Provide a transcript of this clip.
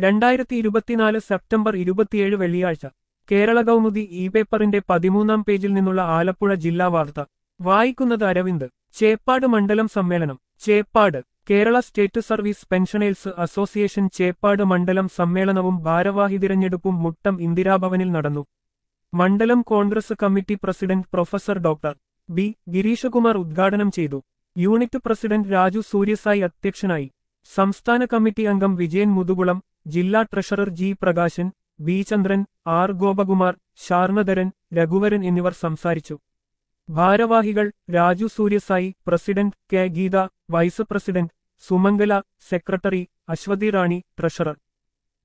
രണ്ടായിരത്തി ഇരുപത്തിനാല് സെപ്റ്റംബർ ഇരുപത്തിയേഴ് വെള്ളിയാഴ്ച കേരള കൗമുദി ഇ പേപ്പറിന്റെ പതിമൂന്നാം പേജിൽ നിന്നുള്ള ആലപ്പുഴ ജില്ലാ വാർത്ത വായിക്കുന്നത് അരവിന്ദ് ചേപ്പാട് മണ്ഡലം സമ്മേളനം Cheppad Kerala state service pensioners association Cheppad മണ്ഡലം സമ്മേളനവും ഭാരവാഹി തിരഞ്ഞെടുപ്പും മുട്ടം ഇന്ദിരാഭവനിൽ നടന്നു മണ്ഡലം Congress committee president professor doctor B Gireeshakumar ഉദ്ഘാടനം ചെയ്തു യൂണിറ്റ് പ്രസിഡന്റ് രാജു സൂര്യസായി അധ്യക്ഷനായി സംസ്ഥാന കമ്മിറ്റി അംഗം വിജയൻ മുതുകുളം ജില്ലാ treasurer G Prakashan B Chandran R Gopakumar Sharnadharan Raghuvaran എന്നിവർ സംസാരിച്ചു ഭാരവാഹികൾ Raju Suryasai president K Geetha vice president Sumangala secretary Aswathy Rani treasurer